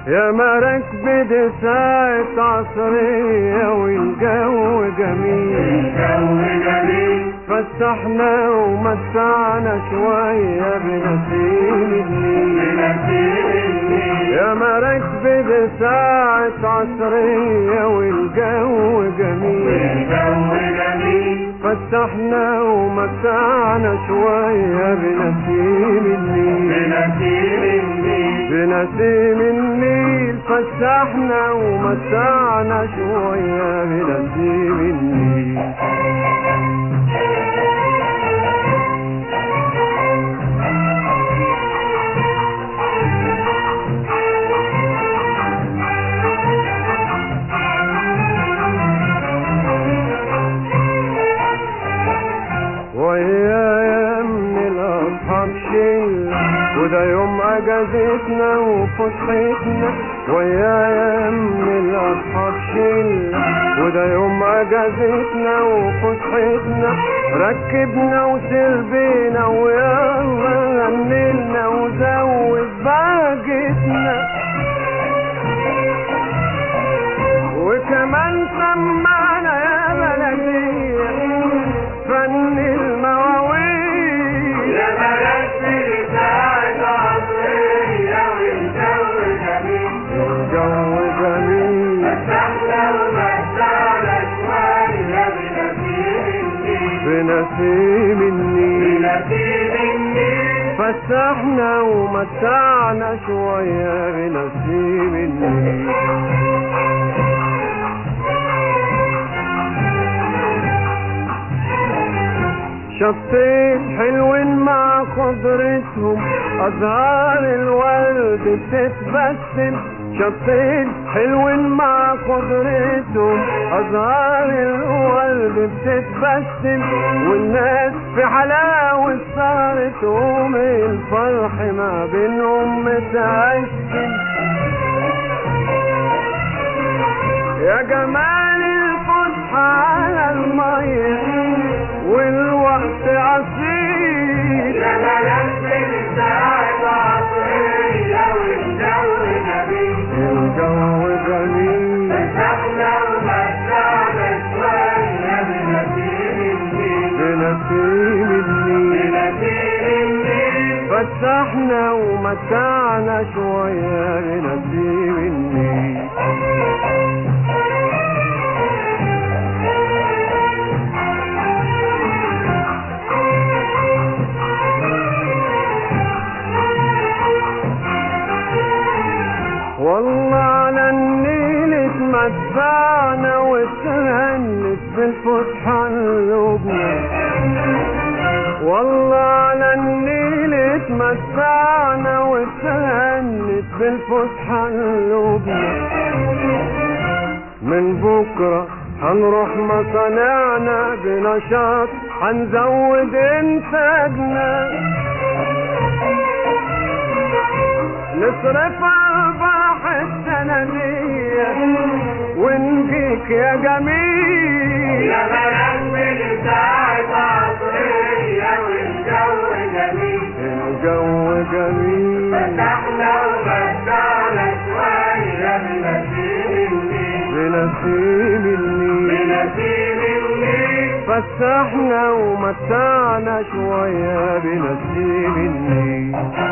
يا مراكب دي ساعة عصرية والجو جميل الجو جميل فسحنا ومتعنا شوية بنسيم النيل بنسيم النيل يا مراكب دي ساعة عصرية والجو جميل الجو جميل فسحنا ومتعنا شوية بنسيم النيل بنسيم النيل بنسيم النيل فسحنا ومتعنا شوية بنسيم النيل ويايا من الأصحاب شلة وده يوم أجازتنا وفسحتنا ويايا من الأصحاب شلة وده يوم أجازتنا وفسحتنا ركبنا وسربينا ويلا غنيلنا وزود باجتنا وكمان سمعنا يا بلدية فن المواويل يا مراكب ساعة عصرية والجو جميل الجو جميل فتحنا ومتعنا شوية بنسيم النيل بنسيم النيل بنسيم النيل فسحنا ومتعنا شوية بنسيم النيل شطين حلوين مع خضرتهم أزهار الورد بتتبسم شطين حلوين مع خضرتهم أزهار الورد بتتبسم والناس في حلاوة سهرتهم الفرح ما بينهم متقسم يا جمال الفسحة على المية والوقت عصير يا مراكب ساعة عصرية والجو جميل الجو جميل فتحنا ومتعنا شوية بنسيم النيل بنسيم النيل بنسيم النيل فتحنا ومتعنا شوية بنسيم النيل والله على النيل اتمتعنا واتهنت بالفسحة قلوبنا والله على النيل اتمتعنا واتهنت بالفسحة قلوبنا من بكرة هنروح مصانعنا بنشاط هنزود انتاجنا نصرف ارباح السنة ونجيك يا جميل يا مراكب ساعة عصرية والجو جميل الجو جميل فتحنا ومتعنا شوية بنسيم النيل بنسيم النيل بنسيم النيل فسحنا ومتعنا شوية بنسيم النيل